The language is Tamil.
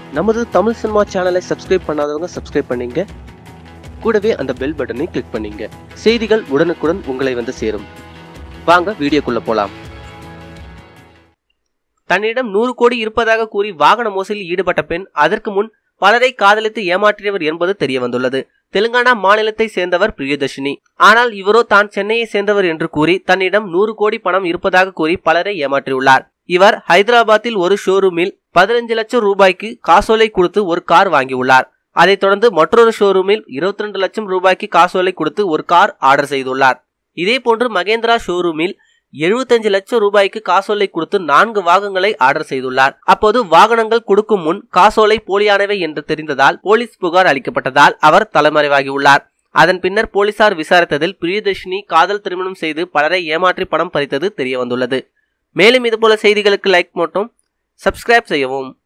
நமது தமிழ் சினிமா சேனலை சப்ஸ்கிரைப் பண்ணாதவங்க சப்ஸ்கிரைப் பண்ணீங்க கூடவே அந்த பெல் பட்டனை கிளிக் பண்ணீங்க செய்திகள் உடனுக்குடன் உங்களை வந்து சேரும் வாங்க வீடியோக்குள்ள போலாம் தன்னிடம் நூறு கோடி இருப்பதாக கூறி வாகன மோசடியில் ஈடுபட்ட பெண் அதற்கு முன் பலரை காதலித்து ஏமாற்றியவர் என்பது தெரிய வந்துள்ளது தெலுங்கானா மாநிலத்தை சேர்ந்தவர் பிரியதர்ஷினி ஆனால் இவரோ தான் சென்னையை சேர்ந்தவர் என்று கூறி தன்னிடம் நூறு கோடி பணம் இருப்பதாக கூறி பலரை ஏமாற்றியுள்ளார் இவர் ஹைதராபாத்தில் ஒரு ஷோரூமில் பதினஞ்சு லட்சம் ரூபாய்க்கு காசோலை கொடுத்து ஒரு கார் வாங்கியுள்ளார் அதைத் தொடர்ந்து மற்றொரு ஷோரூமில் இருபத்தி ரெண்டு லட்சம் ரூபாய்க்கு காசோலை கொடுத்து ஒரு கார் ஆர்டர் செய்துள்ளார் இதேபோன்று மகேந்திரா ஷோரூமில் எழுபத்தஞ்சு லட்சம் ரூபாய்க்கு காசோலை கொடுத்து நான்கு வாகனங்களை ஆர்டர் செய்துள்ளார் அப்போது வாகனங்கள் கொடுக்கும் முன் காசோலை போலியானவை என்று தெரிந்ததால் போலீஸ் புகார் அளிக்கப்பட்டதால் அவர் தலைமறைவாகியுள்ளார் அதன் பின்னர் போலீசார் விசாரித்ததில் பிரியதர்ஷினி காதல் திருமணம் செய்து பலரை ஏமாற்றி பணம் பறித்தது தெரிய வந்துள்ளது மேலும் இதுபோல செய்திகளுக்கு லைக் மட்டும் சப்ஸ்கிரைப் செய்யவும்